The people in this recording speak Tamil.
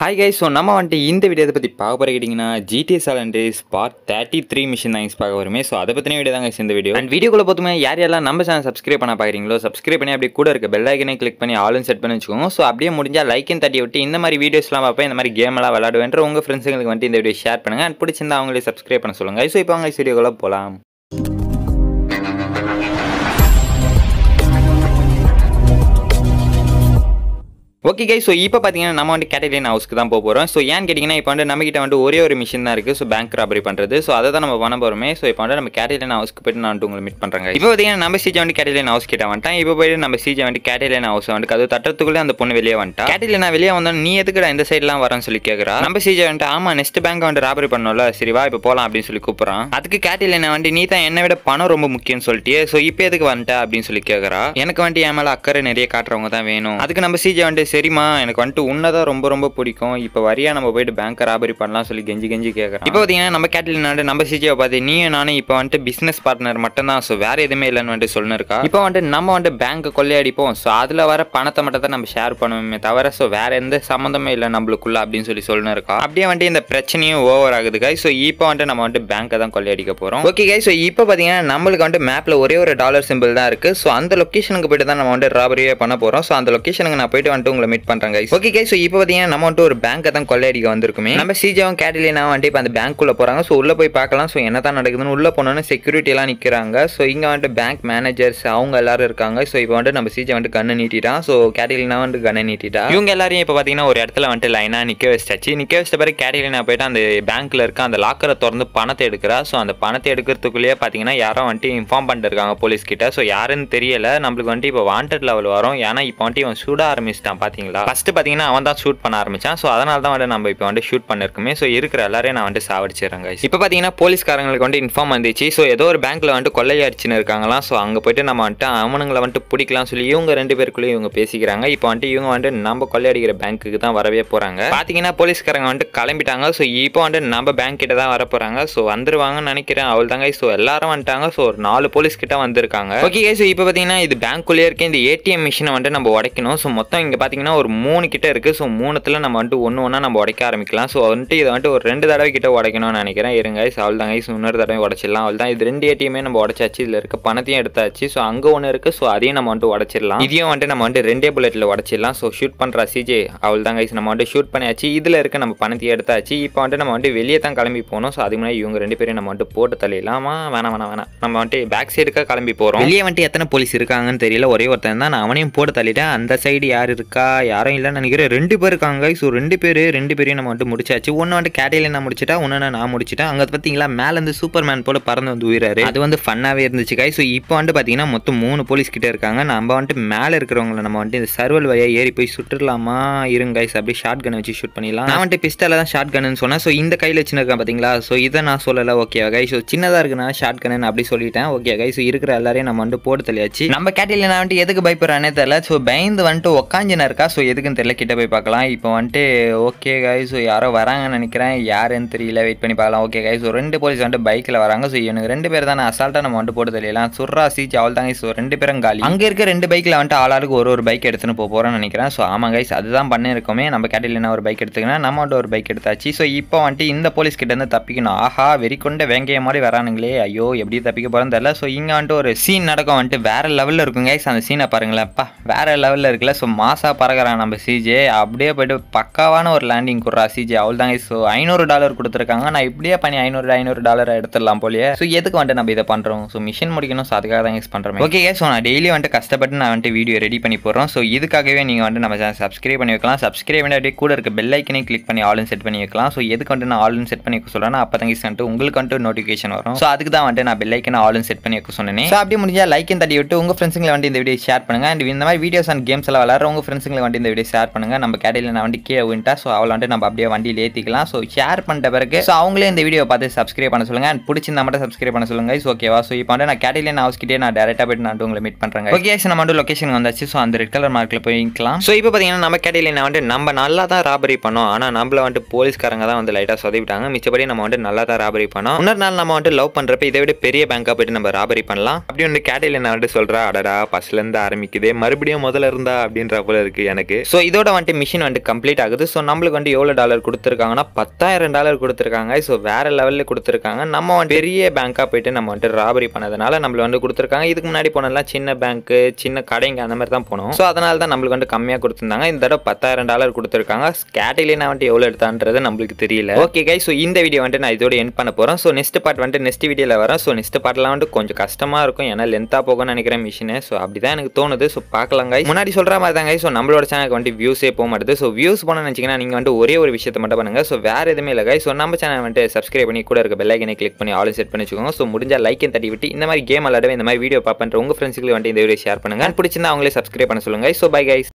ஹாய் கைஸ் ஸோ நம்ம வந்துட்டு இந்த வீடியோ பற்றி பார்க்க போகிற கேட்டிங்கன்னா GTA San Andreas part thirty three machine தான் பார்க்க வருமே ஸோ அதை பற்றின வீடியோ தாங்க இந்த வீடியோ அண்ட் வீடியோக்குள்ள பார்த்துமே யார் யாரெல்லாம் நம்ம சேனல் சப்ஸ்கிரைப் பண்ண பார்க்குறீங்களோ சப்ஸ்கிரைப் பண்ணி அப்படியே கூட இருக்க பெல் ஐக்கனே கிளிக் பண்ணி ஆளும் செட் பண்ணி வச்சுக்கோங்க ஸோ அப்படியே முடிஞ்சால் லைக்கன் தட்டி விட்டு இந்த மாதிரி வீடியோஸ்லாம் பார்ப்பேன் இந்த மாதிரி கேம் எல்லாம் விளாடுவேன்ற உங்கள் ஃப்ரெண்ட்ஸுங்களுக்கு வந்துட்டு இந்த வீடியோ ஷேர் பண்ணுங்கள் அண்ட் பிடிச்சிருந்தா அவங்களே சப்ஸ்கிரைப் பண்ண சொல்லுங்கள் ஸோ இப்போ அவங்க வீடியோக்குள்ள போகலாம் ஓகே கை ஸோ இப்போ பார்த்தீங்கன்னா நம்ம வந்து கேட்டலின் ஹவுஸ்க்கு தான் போக போகிறோம் ஸோ ஏன்னு கேட்டிங்கன்னா இப்போ வந்து நம்மகிட்ட வந்து ஒரே ஒரு மிஷின் தான் இருக்குது ஸோ பேங்க் ராபரி பண்ணுறது ஸோ அதை தான் நம்ம பண்ண போகிறோமே ஸோ இப்போ வந்து நம்ம கேட்டலின் ஹவுஸ்க்கு போயிட்டு நான் வந்து உங்களை மீட் பண்ணுறேங்க இப்போ பார்த்தீங்கன்னா நம்ம சீஜை வந்து கேட்டலின் ஹவுஸ் கிட்ட வந்துட்டேன் இப்போ போயிட்டு நம்ம சீஜை வந்து கேட்டலின் ஹவுஸ் வந்து அது தட்டுறதுக்குள்ளே அந்த பொண்ணு வெளியே வந்துட்டா கேட்டலின் நான் வெளியே வந்தோம் நீ எதுக்குடா இந்த சைட்லாம் வரேன்னு சொல்லி கேட்குறா நம்ம சீஜை வந்துட்டு ஆமாம் நெக்ஸ்ட் பேங்க் வந்து ராபரி பண்ணோம்ல சரி வா இப்போ போகலாம் அப்படின்னு சொல்லி கூப்பிட்றான் அதுக்கு கேட்டலின் வந்து நீ தான் என்னை விட பணம் ரொம்ப முக்கியம்னு சொல்லிட்டு ஸோ இப்போ எதுக்கு வந்துட்ட அப்படின்னு சொல்லி கேட்குறா எனக்கு வந்துட்டு என் மேலே அக்கறை நிறைய காட்டுறவங்க தான் வேணும் அதுக்கு நம்ம சீஜை வந்துட்டு சரிம்மா எனக்கு வந்துட்டு உன்னதான் ரொம்ப ரொம்ப பிடிக்கும் இப்போ வரியா நம்ம போயிட்டு பேங்க்கை ராபரி பண்ணலாம் சொல்லி கெஞ்சி கெஞ்சி கேட்குறோம் இப்போ பார்த்தீங்கன்னா நம்ம கேட்டலின் வந்து நம்ம சீஜியை பார்த்து நீயும் நானும் இப்போ வந்துட்டு பிஸ்னஸ் பார்ட்னர் மட்டும் தான் ஸோ வேற எதுவுமே இல்லைன்னு வந்துட்டு சொல்லணும் இருக்கா இப்போ வந்துட்டு நம்ம வந்துட்டு பேங்க் கொள்ளையடிப்போம் ஸோ அதில் வர பணத்தை மட்டும் தான் நம்ம ஷேர் பண்ணுவோமே தவிர ஸோ வேற எந்த சம்மந்தமே இல்லை நம்மளுக்குள்ள அப்படின்னு சொல்லி சொல்லணும் இருக்கா அப்படியே வந்துட்டு இந்த பிரச்சனையும் ஓவர் ஆகுது கை ஸோ இப்போ வந்துட்டு நம்ம வந்துட்டு பேங்க்கை தான் கொள்ளையடிக்க போகிறோம் ஓகே கை ஸோ இப்போ பார்த்தீங்கன்னா நம்மளுக்கு வந்துட்டு மேப்பில் ஒரே ஒரு டாலர் சிம்பிள் தான் இருக்குது ஸோ அந்த லொக்கேஷனுக்கு போயிட்டு தான் நம்ம வந்துட்டு ராபரியே பண்ண போகிறோம் ஸோ அந்த லொக்கேஷனுக்கு நான் போயிட்டு வந்துட்டு உங்களை மீட் பண்ணுறேன் கைஸ் ஓகே கை ஸோ இப்போ பார்த்தீங்கன்னா நம்ம வந்துட்டு ஒரு பேங்க்கை தான் கொள்ளையடிக்க வந்திருக்குமே நம்ம சீஜாவும் கேட்டலினா வந்துட்டு இப்போ அந்த பேங்க்குள்ளே போகிறாங்க ஸோ உள்ளே போய் பார்க்கலாம் ஸோ என்ன தான் நடக்குதுன்னு உள்ளே போனோன்னு செக்யூரிட்டி எல்லாம் நிற்கிறாங்க ஸோ இங்கே வந்துட்டு பேங்க் மேனேஜர்ஸ் அவங்க எல்லாரும் இருக்காங்க ஸோ இப்போ வந்துட்டு நம்ம சீஜா வந்துட்டு கண்ணு நீட்டிட்டான் ஸோ கேட்டலினா வந்துட்டு கண்ணை நீட்டிட்டா இவங்க எல்லாரையும் இப்போ பார்த்தீங்கன்னா ஒரு இடத்துல வந்துட்டு லைனாக நிற்க வச்சாச்சு நிற்க வச்ச பிறகு கேட்டலினா போயிட்டு அந்த பேங்க்கில் இருக்க அந்த லாக்கரை திறந்து பணத்தை எடுக்கிறா ஸோ அந்த பணத்தை எடுக்கிறதுக்குள்ளேயே பார்த்தீங்கன்னா யாரோ வந்துட்டு இன்ஃபார்ம் பண்ணிட்டு இருக்காங்க போலீஸ் கிட்ட ஸோ யாருன்னு தெரியல நம்மளுக்கு வந்துட்டு இப்போ வாண்டட் லெவல் வரும் ஏன்னா இப்போ வந்துட்டு இவன் சூட ஆரம்பிச்சிட்டான் பார்த்தீங்களா ஃபர்ஸ்ட் பார்த்தீங்கன்னா அவன் தான் ஷூட் பண்ண ஆரம்பிச்சான் ஸோ அதனால தான் வந்து நம்ம இப்போ வந்து ஷூட் பண்ணிருக்குமே ஸோ இருக்கிற எல்லாரையும் நான் வந்துட்டு சாவடிச்சிடுறேன் guys. இப்போ பார்த்தீங்கன்னா போலீஸ்காரங்களுக்கு வந்து இன்ஃபார்ம் வந்துச்சு ஸோ ஏதோ ஒரு பேங்க்ல வந்துட்டு கொள்ளையடிச்சுன்னு இருக்காங்களாம் ஸோ அங்கே போயிட்டு நம்ம வந்துட்டு அவனுங்களை வந்துட்டு பிடிக்கலாம் சொல்லி இவங்க ரெண்டு பேருக்குள்ளேயும் இவங்க பேசிக்கிறாங்க இப்போ வந்துட்டு இவங்க வந்துட்டு நம்ம கொள்ளையடிக்கிற பேங்க்குக்கு தான் வரவே போகிறாங்க பார்த்தீங்கன்னா போலீஸ்காரங்க வந்துட்டு கிளம்பிட்டாங்க ஸோ இப்போ வந்துட்டு நம்ம பேங்க் கிட்ட தான் வர போகிறாங்க ஸோ வந்துருவாங்கன்னு நினைக்கிறேன் அவள் தாங்க ஸோ எல்லாரும் வந்துட்டாங்க ஸோ ஒரு நாலு போலீஸ் கிட்ட வந்திருக்காங்க ஓகே ஸோ இப்போ பார்த்தீங்கன்னா இது பேங்க்குள்ளேயே இருக்க இந்த ஏடிஎம் மிஷினை வந்துட்டு நம்ம உடைக்கணும் ஸோ மொத்தம் இங்கே பார்த்தீங்கன்னா ஒரு மூணு கிட்ட இருக்குது ஸோ மூணுத்தில் நம்ம வந்துட்டு ஒன்று ஒன்றா நம்ம உடைக்க ஆரம்பிக்கலாம் ஸோ வந்துட்டு இதை வந்துட்டு ஒரு ரெண்டு தடவை கிட்ட உடைக்கணும்னு நினைக்கிறேன் இருங்க ஸோ அவள் தாங்க ஸோ இன்னொரு தடவை உடச்சிடலாம் அவள் தான் இது ரெண்டு ஏடிஎம்மே நம்ம உடச்சாச்சு இதில் இருக்க பணத்தையும் எடுத்தாச்சு ஸோ அங்கே ஒன்று இருக்குது ஸோ அதையும் நம்ம வந்துட்டு உடச்சிடலாம் இதையும் வந்துட்டு நம்ம வந்துட்டு ரெண்டே புல்லெட்டில் உடச்சிடலாம் ஸோ ஷூட் பண்ணுறா சிஜே அவள் தான் கைஸ் நம்ம வந்துட்டு ஷூட் பண்ணியாச்சு இதில் இருக்க நம்ம பணத்தையும் எடுத்தாச்சு இப்போ வந்துட்டு நம்ம வந்துட்டு வெளியே தான் கிளம்பி போகணும் ஸோ அதுக்கு முன்னாடி இவங்க ரெண்டு பேரும் நம்ம வந்துட்டு போட்டு தள்ளிடலாமா வேணாம் வேணாம் வேணாம் நம்ம வந்துட்டு பேக் சைடுக்காக கிளம்பி போகிறோம் வெளியே வந்துட்டு எத்தனை போலீஸ் இருக்காங்கன்னு தெரியல ஒரே ஒருத்தன் தான் நான் அவனையும் போட்டு தள்ளிட்டேன் அந்த சைடு யார் இருக்கா யாரும் இல்லைன்னு நினைக்கிறேன் ரெண்டு பேர் இருக்காங்க ஸோ ரெண்டு பேர் ரெண்டு பேரையும் நம்ம வந்துட்டு முடிச்சாச்சு ஒன்று வந்துட்டு கேட்டையில் நான் முடிச்சிட்டா ஒன்று நான் முடிச்சிட்டேன் அங்கே பார்த்தீங்களா மேலேருந்து சூப்பர் மேன் போல பறந்து வந்து உயிராரு அது வந்து ஃபன்னாகவே இருந்துச்சு கை ஸோ இப்போ வந்துட்டு பார்த்தீங்கன்னா மொத்தம் மூணு போலீஸ் கிட்ட இருக்காங்க நம்ம வந்துட்டு மேலே இருக்கிறவங்கள நம்ம வந்துட்டு இந்த சர்வல் வழியாக ஏறி போய் சுட்டுடலாமா இருங்க கைஸ் அப்படியே ஷார்ட் கன் வச்சு ஷூட் பண்ணிடலாம் நான் வந்துட்டு பிஸ்டலில் தான் ஷார்ட் கன்னு சொன்னேன் ஸோ இந்த கையில் வச்சுருக்கேன் பார்த்தீங்களா ஸோ இதை நான் சொல்லலை ஓகே கை ஸோ சின்னதாக இருக்குன்னா ஷார்ட் கன்னு அப்படி சொல்லிட்டேன் ஓகே கை ஸோ இருக்கிற எல்லாரையும் நம்ம வந்துட்டு போட்டு தள்ளியாச்சு நம்ம கேட்டில் நான் வந்துட்டு எதுக்கு பயப்படுறானே தெரியல ஸோ பயந்து வந்துட்டு உக்காஞ்சினா இருக்கா ஸோ எதுக்குன்னு தெரியல கிட்ட போய் பார்க்கலாம் இப்போ வந்துட்டு ஓகே கை ஸோ யாரோ வராங்கன்னு நினைக்கிறேன் யாருன்னு தெரியல வெயிட் பண்ணி பார்க்கலாம் ஓகே கை ஸோ ரெண்டு போலீஸ் வந்துட்டு பைக்கில் வராங்க ஸோ எனக்கு ரெண்டு பேர் தானே அசால்ட்டாக நம்ம வந்துட்டு போட்டு தெரியலாம் சுர்ரா சீச் அவள் தாங்க ஸோ ரெண்டு பேரும் காலி அங்கே இருக்க ரெண்டு பைக்கில் வந்துட்டு ஆளாருக்கு ஒரு ஒரு பைக் எடுத்துன்னு போக போகிறோம்னு நினைக்கிறேன் ஸோ ஆமாம் கைஸ் அதுதான் பண்ணியிருக்கோமே நம்ம கேட்டில் ஒரு பைக் எடுத்துக்கணும் நம்ம வந்துட்டு ஒரு பைக் எடுத்தாச்சு ஸோ இப்போ வந்துட்டு இந்த போலீஸ் கிட்ட இருந்து தப்பிக்கணும் ஆஹா வெறி கொண்ட வேங்கைய மாதிரி வரானுங்களே ஐயோ எப்படி தப்பிக்க போகிறோன்னு தெரியல ஸோ இங்கே வந்துட்டு ஒரு சீன் நடக்கும் வந்துட்டு வேற லெவலில் இருக்கும் கைஸ் அந்த சீனை பாருங்களேன் அப்பா வேற லெவலில் இருக்குல்ல ஸோ மாசா பறக்கிறான் நம்ம சிஜே அப்படியே போயிட்டு பக்காவான ஒரு லேண்டிங் குடுறா சிஜே அவள் தாங்க ஸோ ஐநூறு டாலர் கொடுத்துருக்காங்க நான் இப்படியே பண்ணி ஐநூறு ஐநூறு டாலர் எடுத்துடலாம் போலியே ஸோ எதுக்கு வந்துட்டு நம்ம இதை பண்ணுறோம் ஸோ மிஷின் முடிக்கணும் ஸோ அதுக்காக தான் யூஸ் பண்ணுறோம் ஓகே ஸோ நான் டெய்லி வந்துட்டு கஷ்டப்பட்டு நான் வந்துட்டு வீடியோ ரெடி பண்ணி போடுறோம் ஸோ இதுக்காகவே நீங்கள் வந்துட்டு நம்ம சேனல் சப்ஸ்கிரைப் பண்ணி வைக்கலாம் சப்ஸ்கிரைப் பண்ணி அப்படியே கூட இருக்க பெல் ஐக்கனையும் கிளிக் பண்ணி ஆல்னு செட் பண்ணி வைக்கலாம் ஸோ எதுக்கு வந்துட்டு நான் ஆல்னு செட் பண்ணி வைக்க சொல்கிறேன் அப்போ தான் வந்துட்டு உங்களுக்கு வந்துட்டு நோட்டிஃபிகேஷன் வரும் ஸோ அதுக்கு தான் வந்துட்டு நான் பெல் ஐக்கனை ஆல்னு செட் பண்ணி வைக்க சொன்னேன் ஸோ அப்படி முடிஞ்சால் லைக்கன் தட்டி விட்டு உங்கள் ஃப்ரெண்ட்ஸுங்களை வந்துட்டு இந்த வீடியோ ஷேர் பண்ணுங்க அண்ட் இந்த மாதிரி வீடியோஸ் அண்ட் கேம்ஸ் எல்லாம் விளாட்ற உங்கள் ஃப்ரெண்ட்ஸுங்களை வந்துட்டு இந்த வீடியோ ஷேர் பண்ணுங்க நம்ம கேடையில் நான் வந்துட்டு கீழே வின்ட்டா ஸோ அவளை வந்துட்டு நம்ம அப்படியே வண்டியில் ஏற்றிக்கலாம் ஸோ ஷேர் பண்ணிட்ட பிறகு ஸோ அவங்களே இந்த வீடியோ பார்த்து சப்ஸ்கிரைப் பண்ண சொல்லுங்க அண்ட் பிடிச்சிருந்தா மட்டும் சப்ஸ்கிரைப் பண்ண சொல்லுங்க ஸோ ஓகேவா ஸோ இப்போ வந்து நான் கேடையில் ஹவுஸ் கிட்டே நான் டேரெக்டாக போயிட்டு நான் உங்களை மீட் பண்ணுறேன் ஓகே நம்ம வந்து லொக்கேஷன் வந்தாச்சு ஸோ அந்த ரெட் கலர் மார்க்கில் போய்க்கலாம் ஸோ இப்போ பார்த்தீங்கன்னா நம்ம கேடையில் வந்துட்டு நம்ம நல்லா தான் ராபரி பண்ணோம் ஆனால் நம்மள வந்துட்டு போலீஸ்காரங்க தான் வந்து லைட்டாக சொதவிட்டாங்க மிச்சப்படி நம்ம வந்துட்டு நல்லா தான் ராபரி பண்ணோம் இன்னொரு நாள் நம்ம வந்துட்டு லவ் பண்ணுறப்ப இதை விட பெரிய பேங்காக போயிட்டு நம்ம ராபரி பண்ணலாம் அப்படி வந்து கேடையில் நான் வந்துட்டு சொல்கிறா அடடா ஃபஸ்ட்லேருந்து ஆரம்பிக்குதே மறுபடியும் முதல்ல இருந்தா அப்படின்ற போல இருக்கு இருக்குது எனக்கு ஸோ இதோட வந்துட்டு மிஷின் வந்துட்டு கம்ப்ளீட் ஆகுது ஸோ நம்மளுக்கு வந்து எவ்வளோ டாலர் கொடுத்துருக்காங்கன்னா பத்தாயிரம் டாலர் கொடுத்துருக்காங்க ஸோ வேற லெவலில் கொடுத்துருக்காங்க நம்ம வந்து பெரிய பேங்காக போயிட்டு நம்ம வந்துட்டு ராபரி பண்ணதுனால நம்மளுக்கு வந்து கொடுத்துருக்காங்க இதுக்கு முன்னாடி போனதெல்லாம் சின்ன பேங்க்கு சின்ன கடைங்க அந்த மாதிரி தான் போனோம் ஸோ அதனால தான் நம்மளுக்கு வந்து கம்மியாக கொடுத்துருந்தாங்க இந்த தடவை பத்தாயிரம் டாலர் கொடுத்துருக்காங்க கேட்டலினா வந்துட்டு எவ்வளோ எடுத்தான்றது நம்மளுக்கு தெரியல ஓகே கை ஸோ இந்த வீடியோ வந்துட்டு நான் இதோட என் பண்ண போகிறேன் ஸோ நெக்ஸ்ட் பார்ட் வந்துட்டு நெக்ஸ்ட் வீடியோவில் வரேன் ஸோ நெக்ஸ்ட் பார்ட்லாம் வந்துட்டு கொஞ்சம் கஷ்டமாக இருக்கும் ஏன்னா லென்த்தாக போகும்னு நினைக்கிறேன் மிஷினு ஸோ அப்படி தான் எனக்கு தோணுது ஸோ பார்க்கலாம் guys. முன்னாடி சொல்கிற மாதிரி தான் ஸோ நம்மளோட சேனலுக்கு வந்துட்டு வியூஸே போக மாட்டுது ஸோ வியூஸ் போன நினச்சிங்கன்னா நீங்கள் வந்துட்டு ஒரே ஒரு விஷயத்தை மட்டும் பண்ணுங்கள் ஸோ வேறு எதுவுமே இல்லை guys. ஸோ நம்ம சேனல் வந்துட்டு சப்ஸ்கிரைப் பண்ணி கூட இருக்க பெல்லைக்கனை கிளிக் பண்ணி ஆல் செட் பண்ணி வச்சுக்கோங்க ஸோ முடிஞ்சா லைக்கையும் தட்டி விட்டு இந்த மாதிரி கேம் விளாடவே இந்த மாதிரி வீடியோ பார்ப்பேன் உங்கள் ஃப்ரெண்ட்ஸுக்கு வந்துட்டு இந்த வீடியோ ஷேர் பண்ணுங்க பிடிச்சிருந்தா அவங்களே சப்ஸ்கிரைப் பண்ண சொல்லுங்க ஸோ பை கைஸ்